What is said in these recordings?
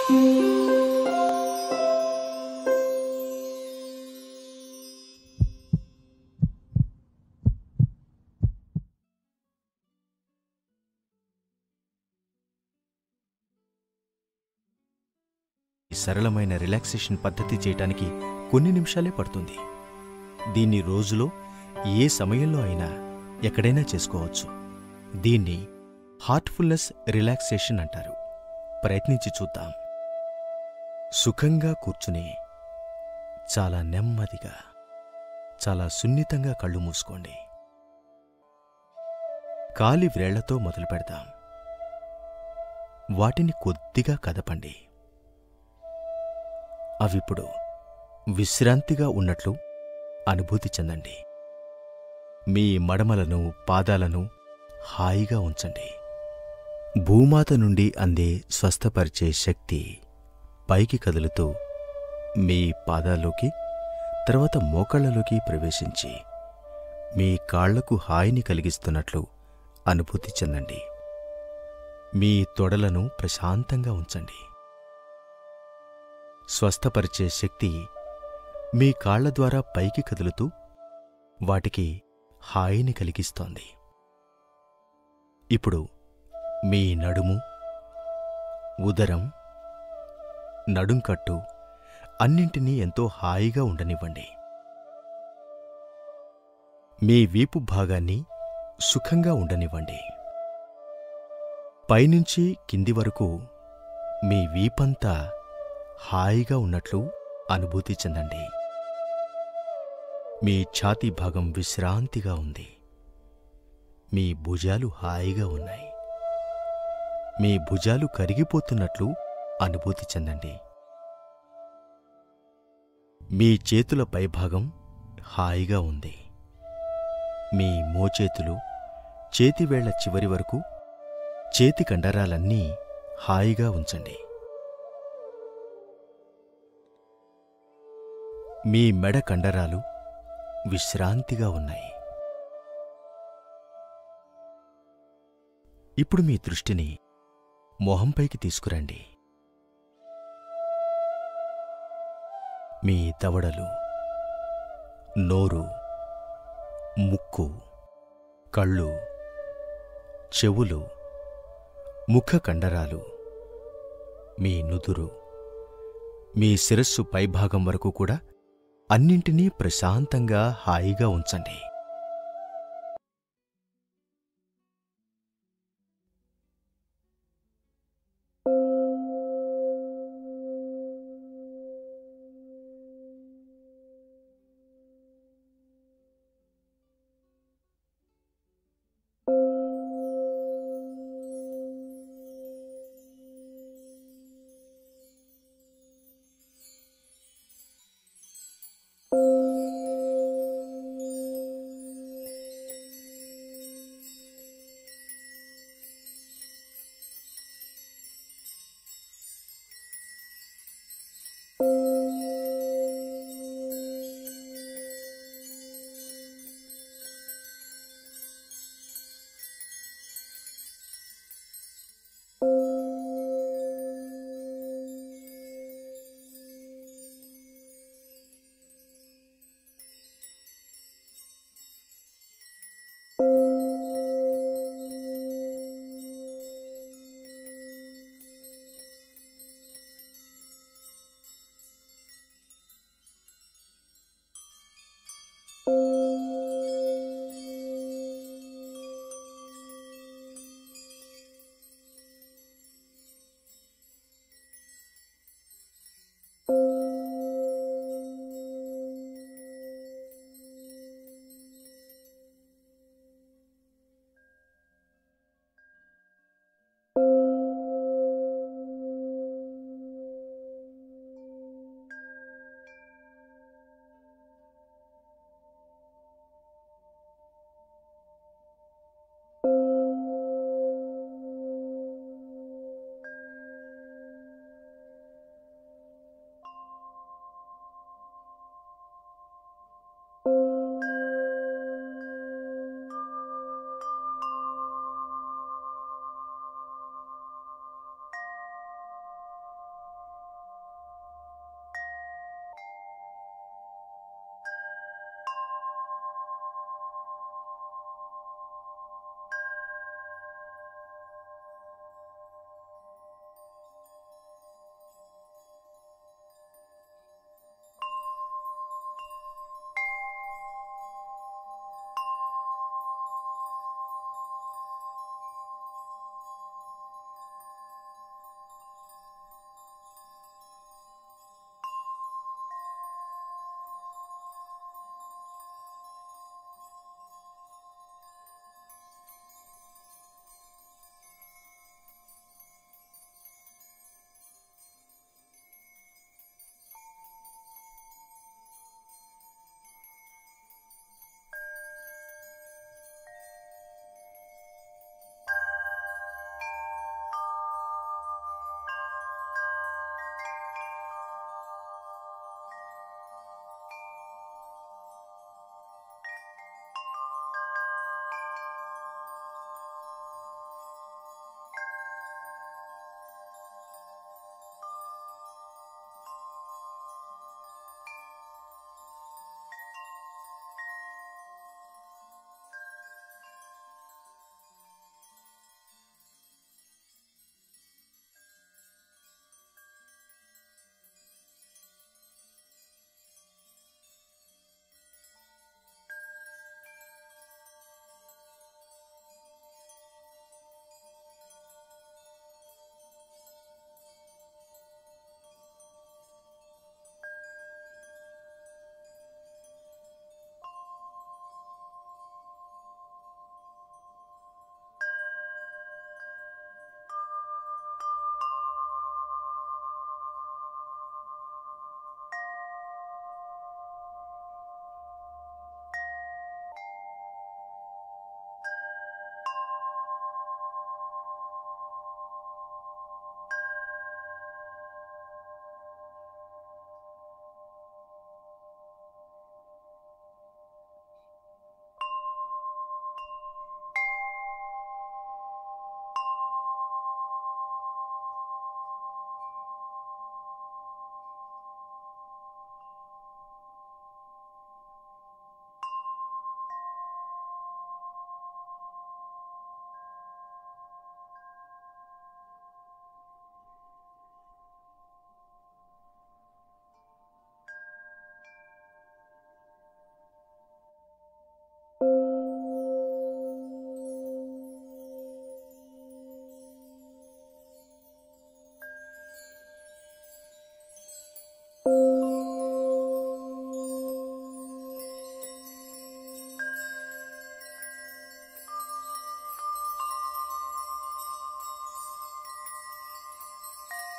ఈ సరళమైన రిలాక్సేషన్ పద్ధతి చేయటానికి కొన్ని నిమిషాలే పడుతుంది దీన్ని రోజులో ఏ సమయంలో అయినా ఎక్కడైనా చేసుకోవచ్చు దీన్ని హార్ట్ఫుల్నెస్ రిలాక్సేషన్ అంటారు ప్రయత్నించి చూద్దాం సుఖంగా కూర్చుని చాలా నెమ్మదిగా చాలా సున్నితంగా కళ్ళు మూసుకోండి కాలి వ్రేళ్లతో మొదలు పెడదాం వాటిని కొద్దిగా కదపండి అవిప్పుడు విశ్రాంతిగా ఉన్నట్లు అనుభూతి చెందండి మీ మడమలను పాదాలను హాయిగా ఉంచండి భూమాత నుండి అందే స్వస్థపరిచే శక్తి పైకి కదులుతూ మీ పాదాల్లోకి తర్వాత మోకాళ్లలోకి ప్రవేశించి మీ కాళ్లకు హాయిని కలిగిస్తున్నట్లు అనుభూతి చెందండి మీ తొడలను ప్రశాంతంగా ఉంచండి స్వస్థపరిచే శక్తి మీ కాళ్ల ద్వారా పైకి కదులుతూ వాటికి హాయిని కలిగిస్తోంది ఇప్పుడు మీ నడుము ఉదరం నడుంకట్టు అన్నింటినీ ఎంతో హాయిగా ఉండనివ్వండి మీ వీపు భాగాన్ని సుఖంగా ఉండనివ్వండి పైనుంచి కింది వరకు మీ వీపంతా హాయిగా ఉన్నట్లు అనుభూతి చెందండి మీ ఛాతీ భాగం విశ్రాంతిగా ఉంది మీ భుజాలు హాయిగా ఉన్నాయి మీ భుజాలు కరిగిపోతున్నట్లు అనుభూతి చెందండి మీ చేతుల పైభాగం హాయిగా ఉంది మీ మోచేతులు చేతివేళ్ల చివరి వరకు చేతి కండరాలన్నీ హాయిగా ఉంచండి మీ మెడ కండరాలు విశ్రాంతిగా ఉన్నాయి ఇప్పుడు మీ దృష్టిని మొహంపైకి తీసుకురండి మీ దవడలు నోరు ముక్కు కళ్ళు చెవులు ముఖ కండరాలు మీ నుదురు మీ శిరస్సు పైభాగం వరకు కూడా అన్నింటినీ ప్రశాంతంగా హాయిగా ఉంచండి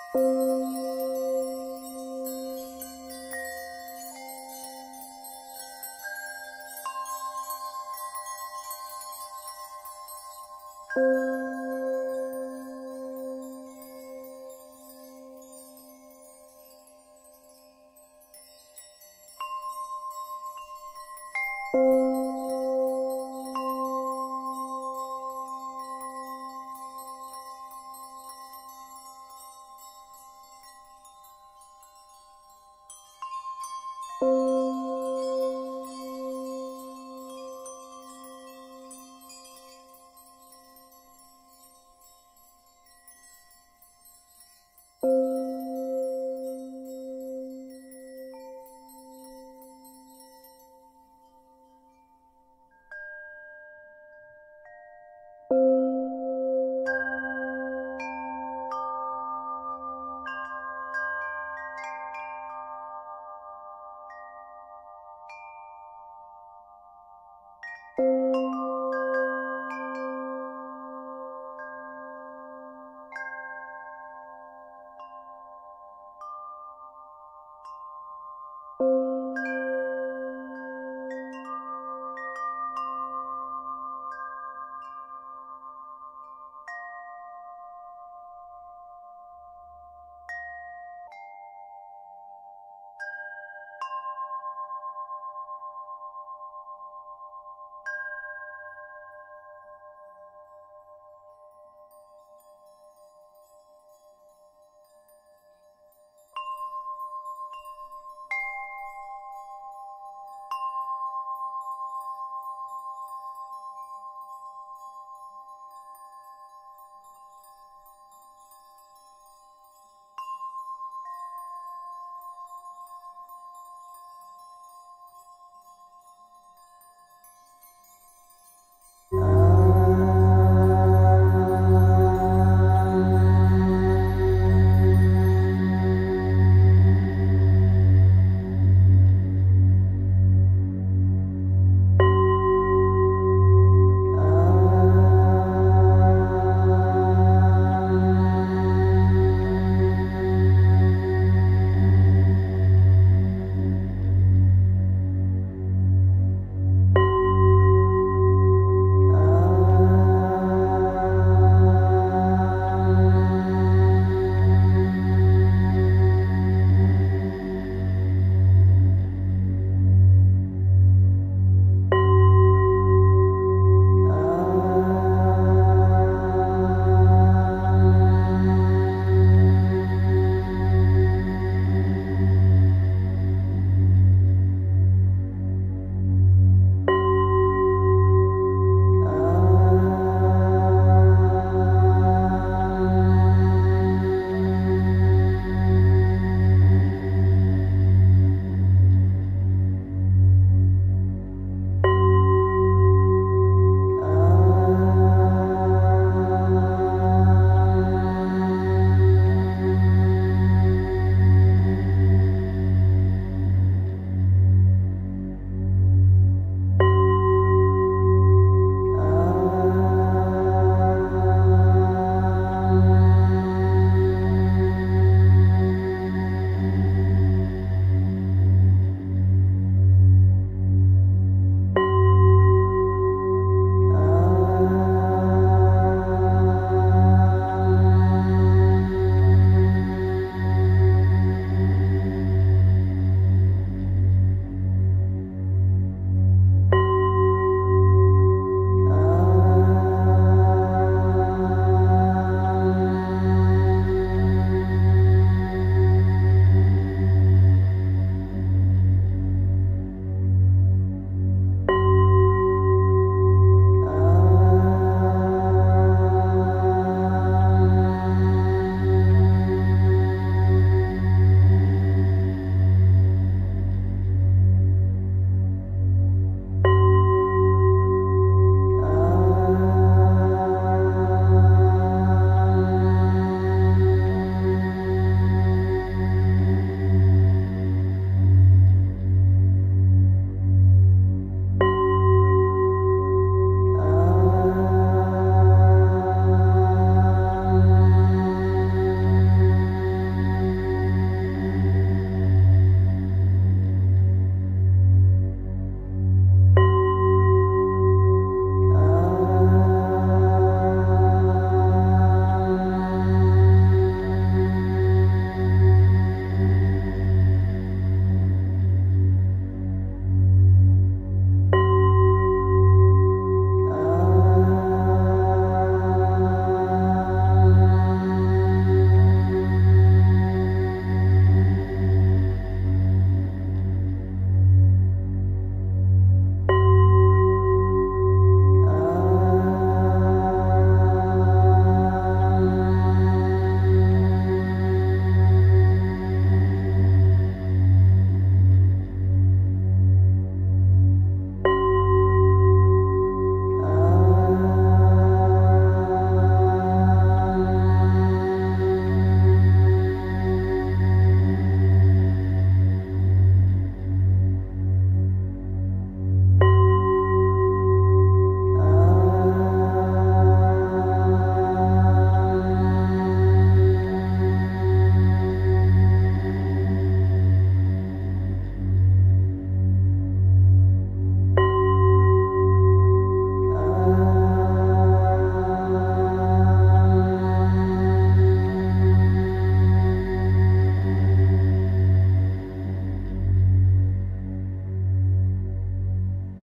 ఆ